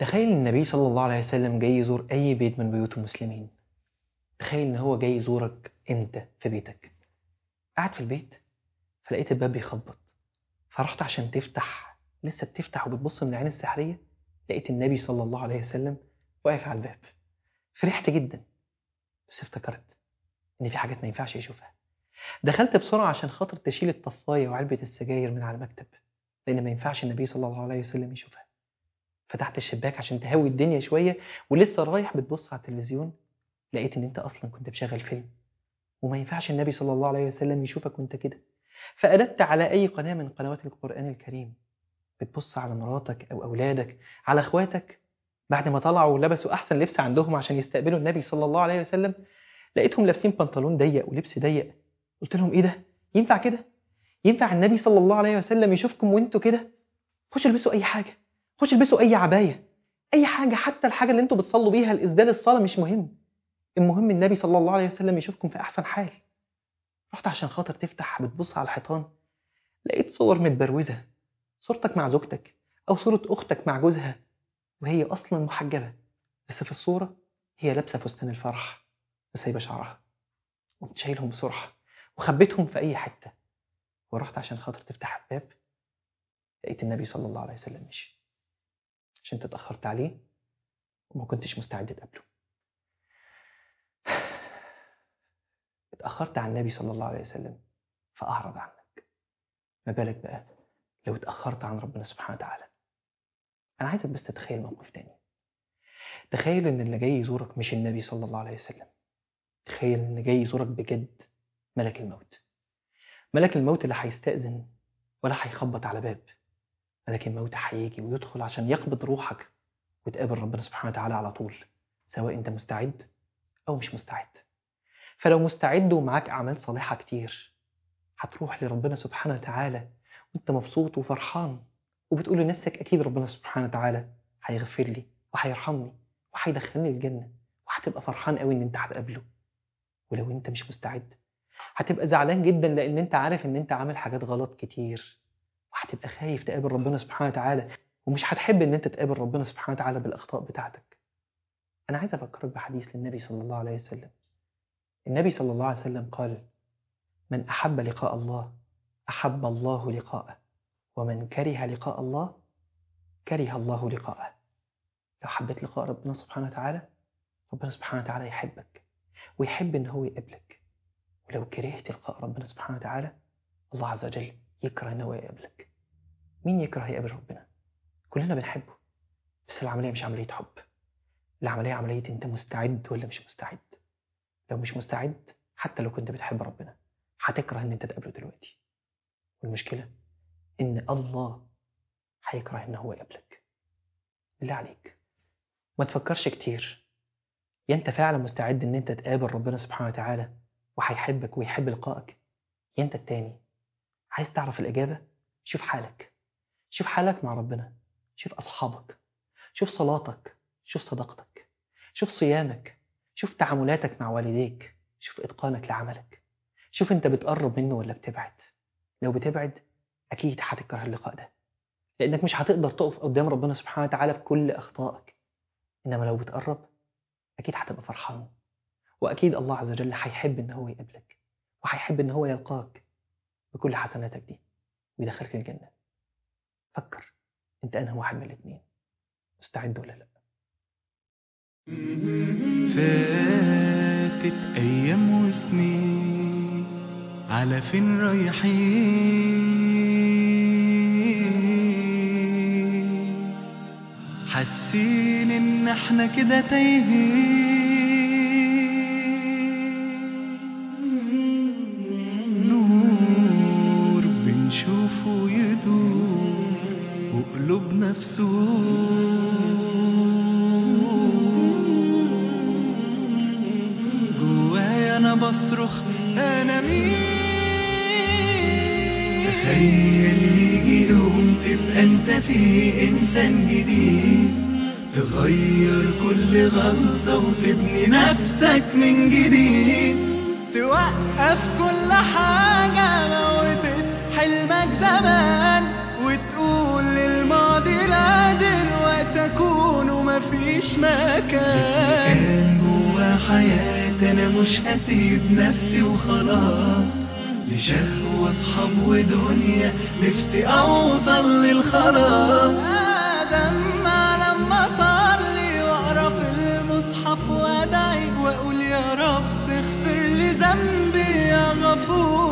تخيل ان النبي صلى الله عليه وسلم جاي يزور اي بيت من بيوت المسلمين تخيل ان هو جاي يزورك انت في بيتك قاعد في البيت فلقيت الباب بيخبط فرحت عشان تفتح لسه بتفتح وبتبص من العين السحرية لقيت النبي صلى الله عليه وسلم واقف على الباب فرحت جدا بس افتكرت ان في حاجات ما ينفعش يشوفها دخلت بسرعة عشان خاطر تشيل الطفاية وعلبة السجاير من على المكتب لأن ما ينفعش النبي صلى الله عليه وسلم يشوفها فتحت الشباك عشان تهوي الدنيا شوية ولسه رايح بتبص على التلفزيون لقيت ان انت اصلا كنت بشغل فيلم وما ينفعش النبي صلى الله عليه وسلم يشوفك وانت كده فقلبت على اي قناة من قنوات القرآن الكريم بتبص على مراتك او اولادك على اخواتك بعد ما طلعوا ولبسوا احسن لبس عندهم عشان يستقبلوا النبي صلى الله عليه وسلم لقيتهم لابسين بنطلون ضيق ولبس ضيق قلت لهم ايه ده ينفع كده ينفع النبي صلى الله عليه وسلم يشوفكم وانتوا كده خش البسوا اي حاجه خش البسوا اي عبايه اي حاجه حتى الحاجه اللي انتوا بتصلوا بيها الاسدال الصلاه مش مهم المهم النبي صلى الله عليه وسلم يشوفكم في احسن حال رحت عشان خاطر تفتح بتبص على الحيطان لقيت صور متبروزه صورتك مع زوجتك او صوره اختك مع جوزها وهي اصلا محجبه بس في الصوره هي لابسه فستان الفرح وسايبه شعرها قمت شايلهم بسرعه وخبيتهم في اي حته ورحت عشان خاطر تفتح الباب لقيت النبي صلى الله عليه وسلم مشي عشان انت اتاخرت عليه وما كنتش مستعد تقابله اتاخرت عن النبي صلى الله عليه وسلم فاعرض عنك ما بالك بقى لو اتاخرت عن ربنا سبحانه وتعالى انا عايزك بس تتخيل موقف تاني تخيل ان اللي جاي يزورك مش النبي صلى الله عليه وسلم تخيل ان اللي جاي يزورك بجد ملك الموت ملك الموت اللي هيستأذن ولا هيخبط على باب ملك الموت هيجي ويدخل عشان يقبض روحك وتقابل ربنا سبحانه وتعالى على طول سواء انت مستعد او مش مستعد فلو مستعد ومعاك اعمال صالحه كتير هتروح لربنا سبحانه وتعالى وانت مبسوط وفرحان وبتقول لنفسك اكيد ربنا سبحانه وتعالى هيغفر لي وهيرحمني وهيدخلني الجنه وهتبقى فرحان قوي ان انت هتقابله ولو انت مش مستعد هتبقى زعلان جدا لان انت عارف ان انت عامل حاجات غلط كتير وهتبقى خايف تقابل ربنا سبحانه وتعالى ومش هتحب ان انت تقابل ربنا سبحانه وتعالى بالاخطاء بتاعتك انا عايز افكرك بحديث للنبي صلى الله عليه وسلم النبي صلى الله عليه وسلم قال من احب لقاء الله احب الله لقاءه ومن كره لقاء الله كره الله لقاءه لو حبيت لقاء ربنا سبحانه وتعالى ربنا سبحانه وتعالى يحبك ويحب ان هو يقابلك ولو كرهت لقاء ربنا سبحانه وتعالى الله عز وجل يكره ان هو يقابلك مين يكره يقابل ربنا كلنا بنحبه بس العمليه مش عمليه حب العمليه عمليه انت مستعد ولا مش مستعد لو مش مستعد حتى لو كنت بتحب ربنا هتكره ان انت تقابله دلوقتي والمشكله ان الله هيكره ان هو يقابلك بالله عليك ما تفكرش كتير يا انت فعلا مستعد ان انت تقابل ربنا سبحانه وتعالى وهيحبك ويحب لقائك يا انت التاني عايز تعرف الإجابة شوف حالك شوف حالك مع ربنا شوف أصحابك شوف صلاتك شوف صداقتك شوف صيامك شوف تعاملاتك مع والديك شوف إتقانك لعملك شوف أنت بتقرب منه ولا بتبعد لو بتبعد أكيد هتكره اللقاء ده لأنك مش هتقدر تقف قدام ربنا سبحانه وتعالى بكل أخطائك إنما لو بتقرب أكيد هتبقى فرحان وأكيد الله عز وجل هيحب إن هو يقابلك وهيحب إن هو يلقاك بكل حسناتك دي ويدخلك الجنة فكر أنت أنهى واحد من الاثنين مستعد ولا لأ فاتت أيام وسنين على فين رايحين حاسين إن احنا كده تايهين نور بنشوفه يدور وقلوبنا في جوايا انا بصرخ انا مين تخيل يجي يوم تبقى انت فيه انسان جديد تغير كل غلطة وتبني نفسك من جديد توقف كل حاجة موتت حلمك زمان وتقول للماضي لا دلوقتي أكون ومفيش مكان كان جوا حياتي انا مش هسيب نفسي وخلاص لشهوة اصحاب ودنيا نفسي اوصل للخلاص ادم لما اصلي واقرا في المصحف وادعي واقول يا رب اغفر لي ذنبي يا غفور